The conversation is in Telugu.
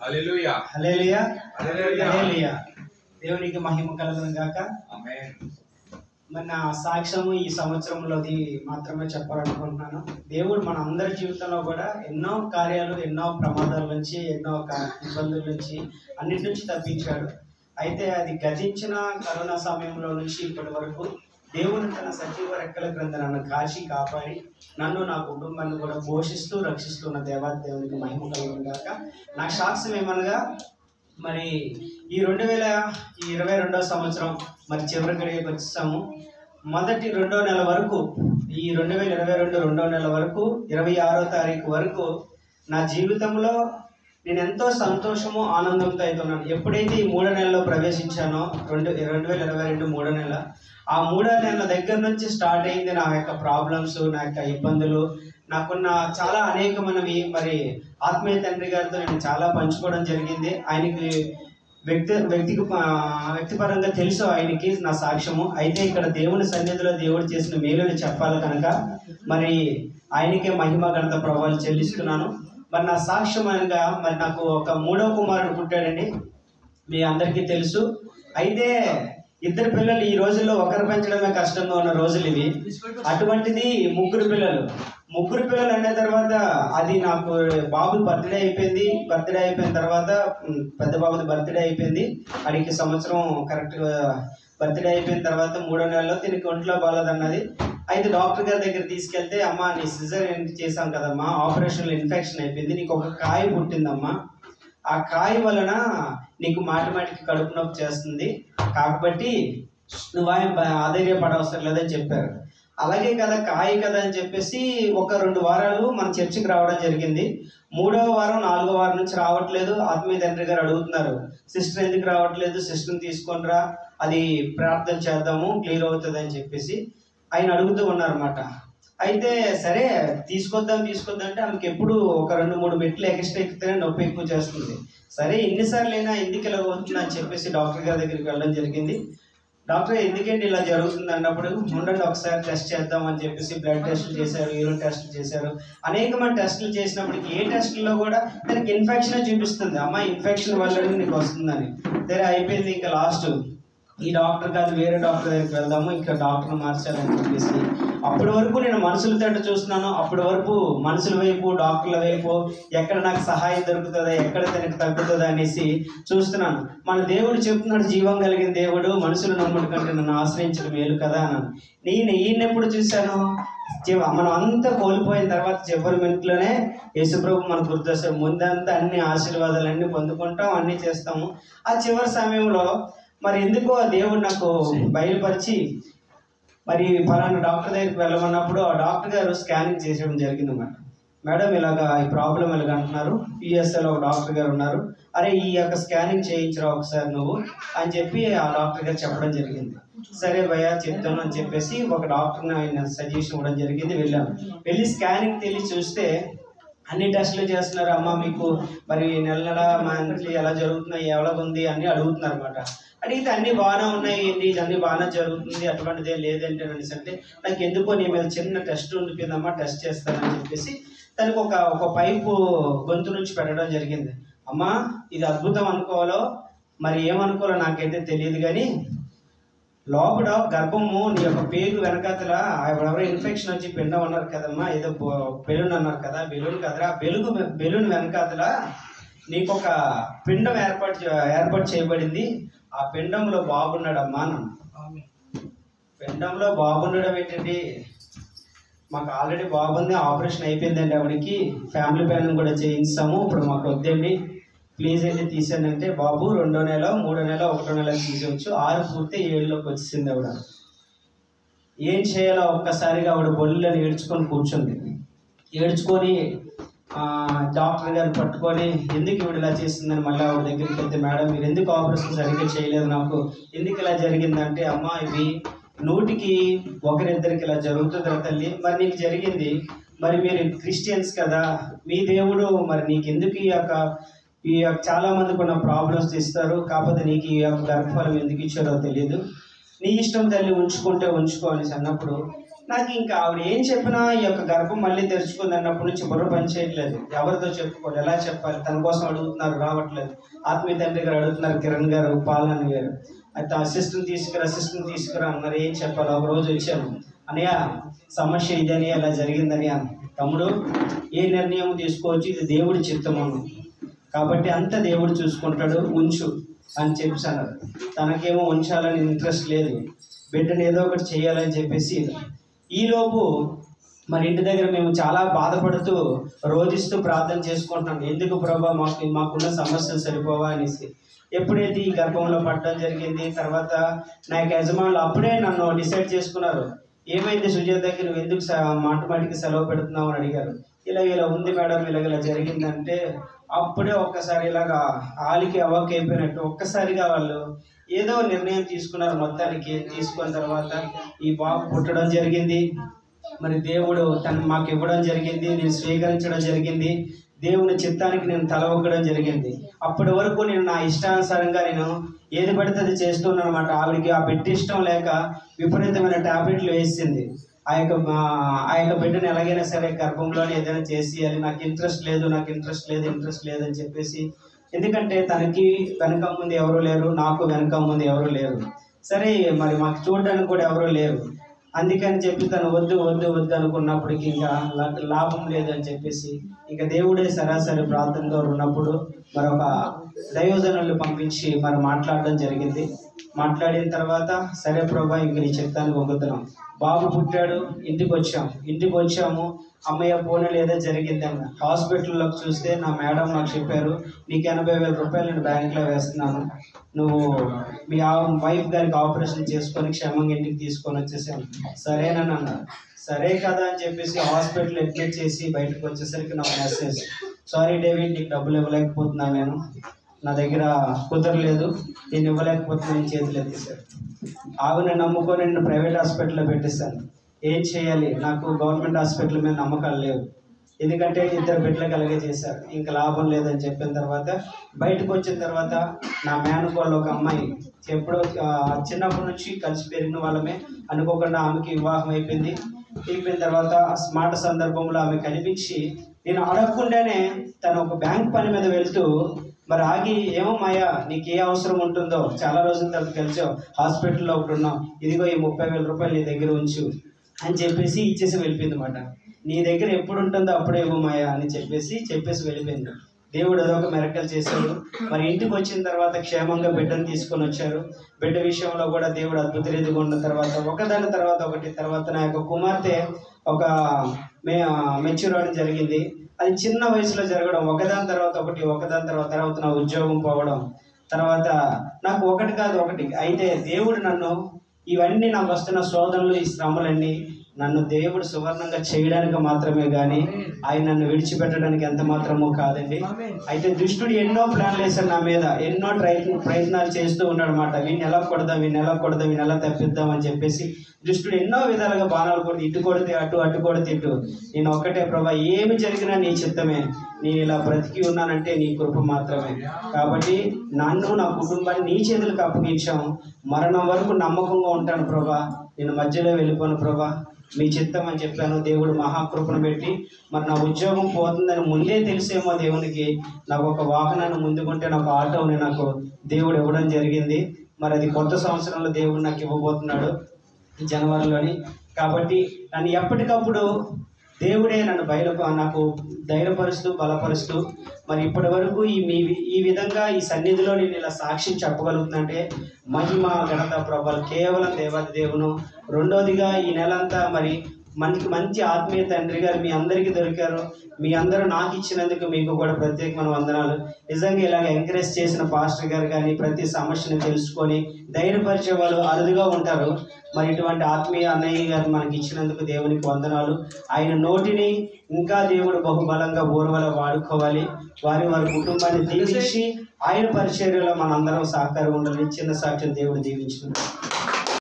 హల్లెలూయా హల్లెలూయా హల్లెలూయా. హల్లెలూయా దేవునికి మహిమ కలుగును గాక ఆమేన్ మరి నా సాక్ష్యము ఈ సంవత్సరంలోది మాత్రమే చెప్పాలనుకుంటున్నాను దేవుడు మన అందరి జీవితంలో కూడా ఎన్నో కార్యాలు ఎన్నో ప్రమాదాల నుంచి ఎన్నో క- ఇబ్బందుల నుంచి అన్నిటి నుంచి తప్పించాడు అయితే అది గతించిన కరోనా సమయంలో నుంచి ఇప్పటి వరకు దేవుడు తన సజీవ రెక్కల క్రింద నన్ను కాచి కాపాడి నన్ను నా కుటుంబాన్ని కూడా పోషిస్తూ రక్షిస్తున్న దేవాది దేవునికి మహిమ కలుగును గాక నా సాక్ష్యం ఏమనగా మరి ఈ రెండు వేల ఇరవై రెండవ సంవత్సరం మరి చివరి గడియకు వచ్చాము మొదటి రెండో నెల వరకు ఈ రెండు వేల ఇరవై రెండు రెండో నెల వరకు ఇరవై ఆరో తారీఖు వరకు నా జీవితంలో నేను ఎంతో సంతోషము ఆనందంతో అవుతున్నాను ఎప్పుడైతే ఈ మూడో నెలలో ప్రవేశించానో రెండు రెండు వేల ఇరవై రెండు మూడో నెల ఆ మూడో నెలల దగ్గర నుంచి స్టార్ట్ అయింది నా యొక్క ప్రాబ్లమ్స్ నా యొక్క ఇబ్బందులు నాకున్న చాలా అనేకమైనవి మరి ఆత్మీయ తండ్రి గారితో నేను చాలా పంచుకోవడం జరిగింది ఆయనకి వ్యక్తి వ్యక్తికి వ్యక్తిపరంగా తెలుసు ఆయనకి నా సాక్ష్యము అయితే ఇక్కడ దేవుని సన్నిధిలో దేవుడు చేసిన మేలుని చెప్పాలి కనుక మరి ఆయనకే మహిమ ఘనత ప్రభావాలు చెల్లిస్తున్నాను మరి నా సాక్ష్యం అనగా మరి నాకు ఒక మూడో కుమారుడు పుట్టాడండి మీ అందరికీ తెలుసు అయితే ఇద్దరు పిల్లలు ఈ రోజుల్లో ఒకరు పెంచడమే కష్టంగా ఉన్న రోజులు ఇవి అటువంటిది ముగ్గురు పిల్లలు ముగ్గురు పిల్లలు అన్న తర్వాత అది నాకు బాబు బర్త్డే అయిపోయింది బర్త్డే అయిపోయిన తర్వాత ఉమ్, పెద్ద బాబుది బర్త్డే అయిపోయింది అడిగి సంవత్సరం కరెక్ట్గా బర్త్డే అయిపోయిన తర్వాత మూడో నెలలో దీనికి ఒంట్లో బాగాలేదన్నది అయితే డాక్టర్ గారి దగ్గర తీసుకెళ్తే అమ్మా నీ సిజర్ చేసాం కదమ్మా ఆపరేషన్లో ఇన్ఫెక్షన్ అయిపోయింది నీకు ఒక కాయ పుట్టిందమ్మా ఆ కాయ వలన నీకు మాటి మాటికి కడుపు నొప్పి చేస్తుంది కాబట్టి నువ్వు ఆయన ఆధైర్యపడవసరం లేదని చెప్పారు అలాగే కదా కాయ కదా అని చెప్పేసి ఒక రెండు వారాలు మన చర్చికి రావడం జరిగింది మూడవ వారం నాలుగో వారం నుంచి రావట్లేదు ఆత్మీయ తండ్రి గారు అడుగుతున్నారు సిస్టర్ ఎందుకు రావట్లేదు సిస్టర్ని తీసుకొని రా అది ప్రార్థన చేద్దాము క్లియర్ అవుతుంది అని చెప్పేసి ఆయన అడుగుతూ ఉన్నారన్నమాట అయితే సరే తీసుకొద్దాం తీసుకొద్దాం అంటే ఆమెకి ఎప్పుడు ఒక రెండు మూడు మెట్లు ఎక్స్ట్రా ఎక్కితేనే నొప్పి ఎక్కువ చేస్తుంది సరే ఎన్నిసార్లు అయినా ఎందుకు ఇలా అవుతుంది అని చెప్పేసి డాక్టర్ గారి దగ్గరికి వెళ్ళడం జరిగింది డాక్టర్ ఎందుకండి ఇలా జరుగుతుంది అన్నప్పుడు ఉండండి ఒకసారి టెస్ట్ చేద్దాం అని చెప్పేసి బ్లడ్ టెస్ట్లు చేశారు యూరిన్ టెస్ట్లు చేశారు అనేకమైన టెస్టులు చేసినప్పటికీ ఏ టెస్టుల్లో కూడా దానికి ఇన్ఫెక్షన్ చూపిస్తుంది అమ్మ ఇన్ఫెక్షన్ వల్లనే నీకు వస్తుందని సరే అయిపోయింది ఇంకా లాస్ట్ ఈ డాక్టర్ కాదు వేరే డాక్టర్ దగ్గరికి వెళ్దాము ఇంకా డాక్టర్ మార్చాలని చెప్పేసి అప్పటి వరకు నేను మనుషుల తట్టు చూస్తున్నాను అప్పటి వరకు మనుషుల వైపు డాక్టర్ల వైపు ఎక్కడ నాకు సహాయం దొరుకుతుందా ఎక్కడ తనకు తగ్గుతుందా అనేసి చూస్తున్నాను మన దేవుడు చెప్తున్నాడు జీవం కలిగిన దేవుడు మనుషులు నమ్ముడు కంటే నన్ను ఆశ్రయించడం మేలు కదా అన్నాను నేను ఈయన ఎప్పుడు చూశాను చివ- మనం అంతా కోల్పోయిన తర్వాత చివరి మినిట్లోనే యేసుప్రభు మనకు గుర్తొస్తాడు ముందంతా అన్ని ఆశీర్వాదాలు అన్ని పొందుకుంటాం అన్ని చేస్తాము ఆ చివరి సమయంలో మరి ఎందుకో ఆ దేవుడు నాకు బయలుపరిచి మరి ఫలానా డాక్టర్ దగ్గరికి వెళ్ళమన్నప్పుడు ఆ డాక్టర్ గారు స్కానింగ్ చేసేయడం జరిగింది అన్నమాట మేడం ఇలాగా ఈ ప్రాబ్లం ఇలాగ అంటున్నారు పిఎస్ఎల్ ఒక డాక్టర్ గారు ఉన్నారు అరే ఈ యొక్క స్కానింగ్ చేయించరా ఒకసారి నువ్వు అని చెప్పి ఆ డాక్టర్ గారు చెప్పడం జరిగింది సరే భయ్యా చెప్తాను అని చెప్పేసి ఒక డాక్టర్ని ఆయన సజెషన్ ఇవ్వడం జరిగింది వెళ్ళాను వెళ్ళి స్కానింగ్ తెలిసి చూస్తే అన్ని టెస్టులు చేస్తున్నారు అమ్మ మీకు మరి నెల నెల మంత్లీ ఎలా జరుగుతున్నాయి ఎలా ఉంది అని అడుగుతున్నారు అనమాట అడిగితే అన్ని బాగానే ఉన్నాయి ఏంటి ఇది అన్ని బాగానే జరుగుతుంది అటువంటిది ఏం లేదంటే అనేసి అంటే నాకు ఎందుకో నీ మీద చిన్న టెస్ట్ ఉండిపోయిందమ్మా టెస్ట్ చేస్తానని చెప్పేసి తనకు ఒక ఒక పైపు గొంతు నుంచి పెట్టడం జరిగింది అమ్మా ఇది అద్భుతం అనుకోవాలో మరి ఏమనుకోవాలో నాకైతే తెలియదు కానీ లోపల గర్భము నీ యొక్క పేగు వెనకాతల ఎవరెవరో ఇన్ఫెక్షన్ వచ్చి పిండం అన్నారు కదమ్మా ఏదో బెలూన్ అన్నారు కదా బెలూన్ కదరా బెలుగు బెలూన్ వెనకాతల నీకు ఒక పిండం ఏర్పాటు చే- ఏర్పాటు చేయబడింది ఆ పిండంలో బాగున్నాడమ్మా అన్నాను పిండంలో బాగుండడం ఏంటండి మాకు ఆల్రెడీ బాగుంది ఆపరేషన్ అయిపోయిందండి ఆవిడకి ఫ్యామిలీ ప్లానింగ్ కూడా చేయించాము ఇప్పుడు మాకు వద్దండి ప్లీజ్ వెళ్ళి తీసానంటే బాబు రెండో నెల మూడో నెల ఒకటో నెల తీసేవచ్చు ఆరు పూర్తి ఏడులోకి వచ్చింది ఆవిడ ఏం చేయాలో ఒక్కసారిగా ఆవిడ బొల్లని ఏడ్చుకొని కూర్చుంది ఏడ్చుకొని ఆ, డాక్టర్ గారు పట్టుకొని ఎందుకు ఇవిడ ఇలా చేసిందని మళ్ళీ ఆవిడ దగ్గరికి వెళ్తే మేడం మీరు ఎందుకు ఆపరేషన్ సరిగ్గా చేయలేదు నాకు ఎందుకు ఇలా జరిగిందంటే అమ్మ ఇవి నూటికి ఒకరిద్దరికి ఇలా జరుగుతుందా తల్లి మరి నీకు జరిగింది మరి మీరు క్రిస్టియన్స్ కదా మీ దేవుడు మరి నీకు ఎందుకు ఈ యొక్క ఈ యొక్క చాలా మందికి ఉన్న ప్రాబ్లమ్స్ ఇస్తారు కాకపోతే నీకు ఈ యొక్క గర్భఫలం ఎందుకు ఇచ్చారో తెలియదు నీ ఇష్టం తల్లి ఉంచుకుంటే ఉంచుకో అనేసి అన్నప్పుడు నాకు ఇంకా ఆవిడ ఏం చెప్పినా ఈ యొక్క గర్భం మళ్ళీ తెరుచుకుంది అన్నప్పటి నుంచి బుర్ర పని చేయట్లేదు ఎవరితో చెప్పుకోవాలి ఎలా చెప్పాలి తన కోసం అడుగుతున్నారు రావట్లేదు ఆత్మీయ తండ్రి గారు అడుగుతున్నారు కిరణ్ గారు పాలన్ గారు అయితే అసిస్టెంట్ తీసుకురా అసిస్టెంట్ తీసుకురా అన్నారు ఏం చెప్పాలి ఒక రోజు వచ్చాను అనయ్య సమస్య ఇదని అలా జరిగిందని అన్న తమ్ముడు ఏ నిర్ణయం తీసుకోవచ్చు ఇది దేవుడి చిత్తమను కాబట్టి అంత దేవుడు చూసుకుంటాడు ఉంచు అని చెప్పేసి అన్నారు తనకేమో ఉంచాలని ఇంట్రెస్ట్ లేదు బిడ్డను ఏదో ఒకటి చేయాలని చెప్పేసి ఈలోపు మరి ఇంటి దగ్గర మేము చాలా బాధపడుతూ రోధిస్తూ ప్రార్థన చేసుకుంటున్నాం ఎందుకు ప్రభా మాకు మాకున్న సమస్యలు సరిపోవా అనేసి ఎప్పుడైతే ఈ గర్భంలో పడడం జరిగింది తర్వాత నా యొక్క యజమానులు అప్పుడే నన్ను డిసైడ్ చేసుకున్నారు ఏమైంది సుజాత దగ్గర నువ్వు ఎందుకు స- మాట మాటికి సెలవు పెడుతున్నావు అని అడిగారు ఇలా ఇలా ఉంది మేడం ఇలా ఇలా జరిగిందంటే అప్పుడే ఒక్కసారి ఇలాగా ఆలికి అవ్వక అయిపోయినట్టు ఒక్కసారిగా వాళ్ళు ఏదో నిర్ణయం తీసుకున్నారు మొత్తానికి తీసుకున్న తర్వాత ఈ బాబు పుట్టడం జరిగింది మరి దేవుడు తను మాకు ఇవ్వడం జరిగింది నేను స్వీకరించడం జరిగింది దేవుని చిత్తానికి నేను తల ఒగ్గడం జరిగింది అప్పటి వరకు నేను నా ఇష్టానుసారంగా నేను ఏది పడితే అది చేస్తున్నాను అనమాట ఆవిడకి ఆ బిడ్డ ఇష్టం లేక విపరీతమైన టాబ్లెట్లు వేసింది ఆ యొక్క మా- ఆ యొక్క బిడ్డను ఎలాగైనా సరే గర్భంలోనే ఏదైనా చేసేయాలి నాకు ఇంట్రెస్ట్ లేదు నాకు ఇంట్రెస్ట్ లేదు ఇంట్రెస్ట్ లేదు అని చెప్పేసి ఎందుకంటే తనకి వెనక ముందు ఎవరు లేరు నాకు వెనక ముందు ఎవరు లేరు సరే మరి మాకు చూడడానికి కూడా ఎవరు లేరు అందుకని చెప్పి తను వద్దు వద్దు వద్దు అనుకున్నప్పటికి ఇంకా లా- లాభం లేదు అని చెప్పేసి ఇంకా దేవుడే సరాసరి ప్రార్థనలో ఉన్నప్పుడు మరొక దైవజనులు పంపించి మరి మాట్లాడడం జరిగింది మాట్లాడిన తర్వాత సరే ప్రభా ఇంక నీ చిత్తానికి వంగుతున్నాం బాబు పుట్టాడు ఇంటికి వచ్చాం ఇంటికి వచ్చాము అమ్మయ్య పోనీ లేదా జరిగిందన్న హాస్పిటల్లోకి చూస్తే నా మేడం నాకు చెప్పారు నీకు ఎనభై వేల రూపాయలు నేను బ్యాంక్లో వేస్తున్నాను నువ్వు మీ వైఫ్ గారికి ఆపరేషన్ చేసుకొని క్షేమంగా ఇంటికి తీసుకొని వచ్చేసాను సరేనని అన్నారు సరే కదా అని చెప్పేసి హాస్పిటల్ అడ్మిట్ చేసి బయటకు వచ్చేసరికి నాకు మెసేజ్ సారీ డేవిడ్ నీకు డబ్బులు ఇవ్వలేకపోతున్నాను నేను నా దగ్గర కుదరలేదు నేను ఇవ్వలేకపోతున్నాను చేతులు ఎత్తేసారు ఆవిడ నమ్ముకొని నేను ప్రైవేట్ హాస్పిటల్లో పెట్టేశాను ఏం చేయాలి నాకు గవర్నమెంట్ హాస్పిటల్ మీద నమ్మకాలు లేవు ఎందుకంటే ఇద్దరు బిడ్డలకు అలాగే చేశారు ఇంకా లాభం లేదని చెప్పిన తర్వాత బయటకు వచ్చిన తర్వాత నా మేనకోళ్ళు ఒక అమ్మాయి ఎప్పుడో ఆ, చిన్నప్పటి నుంచి కలిసి పెరిగిన వాళ్ళమే అనుకోకుండా ఆమెకి వివాహం అయిపోయింది అయిపోయిన తర్వాత స్మార్ట్ సందర్భంలో ఆమె కనిపించి నేను అడగకుండానే తను ఒక బ్యాంక్ పని మీద వెళ్తూ మరి ఆగి ఏమో మాయా నీకు ఏ అవసరం ఉంటుందో చాలా రోజుల తర్వాత కలిసావు హాస్పిటల్లో ఒకటి ఉన్నావు ఇదిగో ఈ ముప్పై వేల రూపాయలు నీ దగ్గర ఉంచు అని చెప్పేసి ఇచ్చేసి వెళ్ళిపోయింది అనమాట నీ దగ్గర ఎప్పుడు ఉంటుందో అప్పుడే ఇవ్వు మాయా అని చెప్పేసి చెప్పేసి వెళ్ళిపోయింది దేవుడు అదొక మెరకలు చేశాడు మరి ఇంటికి వచ్చిన తర్వాత క్షేమంగా బిడ్డను తీసుకొని వచ్చారు బిడ్డ విషయంలో కూడా దేవుడు అద్భుత రీతిగా ఉన్న తర్వాత ఒకదాని తర్వాత ఒకటి తర్వాత నా యొక్క కుమార్తె ఒక మే మెచ్యూర్ అవడం జరిగింది అది చిన్న వయసులో జరగడం ఒకదాని తర్వాత ఒకటి ఒకదాని తర్వాత తర్వాత నా ఉద్యోగం పోవడం తర్వాత నాకు ఒకటి కాదు ఒకటి అయితే దేవుడు నన్ను ఇవన్నీ నాకు వస్తున్న శోధనలు ఈ శ్రమలన్నీ నన్ను దేవుడు సువర్ణంగా చేయడానికి మాత్రమే కానీ ఆయన నన్ను విడిచిపెట్టడానికి ఎంత మాత్రమో కాదండి అయితే దుష్టుడు ఎన్నో ప్లాన్లు వేశాడు నా మీద ఎన్నో ట్రై ప్రయత్నాలు చేస్తూ ఉన్నాడు అనమాట వీడిని ఎలా కొడదాం వీడిని ఎలా కొడదాం వీడిని ఎలా తప్పిద్దాం అని చెప్పేసి దుష్టుడు ఎన్నో విధాలుగా బాణాలు కొడితే ఇటు కొడితే అటు అటు కొడితే ఇటు నేను ఒక్కటే ప్రభా ఏమి జరిగినా నీ చిత్తమే నేను ఇలా బ్రతికి ఉన్నానంటే నీ కృప మాత్రమే కాబట్టి నన్ను నా కుటుంబాన్ని నీ చేతులకు అప్పగించాము మరణం వరకు నమ్మకంగా ఉంటాను ప్రభా నేను మధ్యలో వెళ్ళిపోను ప్రభా మీ చిత్తం అని చెప్పాను దేవుడు మహాకృపను పెట్టి మరి నా ఉద్యోగం పోతుందని ముందే తెలిసేమో దేవునికి నాకు ఒక వాహనాన్ని ముందుకుంటే నాకు ఆటోని నాకు దేవుడు ఇవ్వడం జరిగింది మరి అది కొత్త సంవత్సరంలో దేవుడు నాకు ఇవ్వబోతున్నాడు జనవరిలోని కాబట్టి నన్ను ఎప్పటికప్పుడు దేవుడే నన్ను బయలు నాకు ధైర్యపరుస్తూ బలపరుస్తూ మరి ఇప్పటి వరకు ఈ మీ ఈ విధంగా ఈ సన్నిధిలో నేను ఇలా సాక్ష్యం చెప్పగలుగుతుందంటే మహిమ ఘనత ప్రభలు కేవలం దేవాది దేవును రెండోదిగా ఈ నెలంతా మరి మనకి మంచి ఆత్మీయ తండ్రి గారు మీ అందరికీ దొరికారు మీ అందరూ నాకు ఇచ్చినందుకు మీకు కూడా ప్రత్యేకమైన వందనాలు నిజంగా ఇలాగ ఎంకరేజ్ చేసిన పాస్టర్ గారు కానీ ప్రతి సమస్యను తెలుసుకొని ధైర్యపరిచే వాళ్ళు అరుదుగా ఉంటారు మరి ఇటువంటి ఆత్మీయ అన్నయ్య గారు మనకి ఇచ్చినందుకు దేవునికి వందనాలు ఆయన నోటిని ఇంకా దేవుడు బహుబలంగా ఊర్వల వాడుకోవాలి వారి వారి కుటుంబాన్ని దీవించి ఆయన పరిచర్యలో మనందరం సహకారం ఉండాలని చిన్న సాక్ష్యం దేవుడు దీవించుకున్నాడు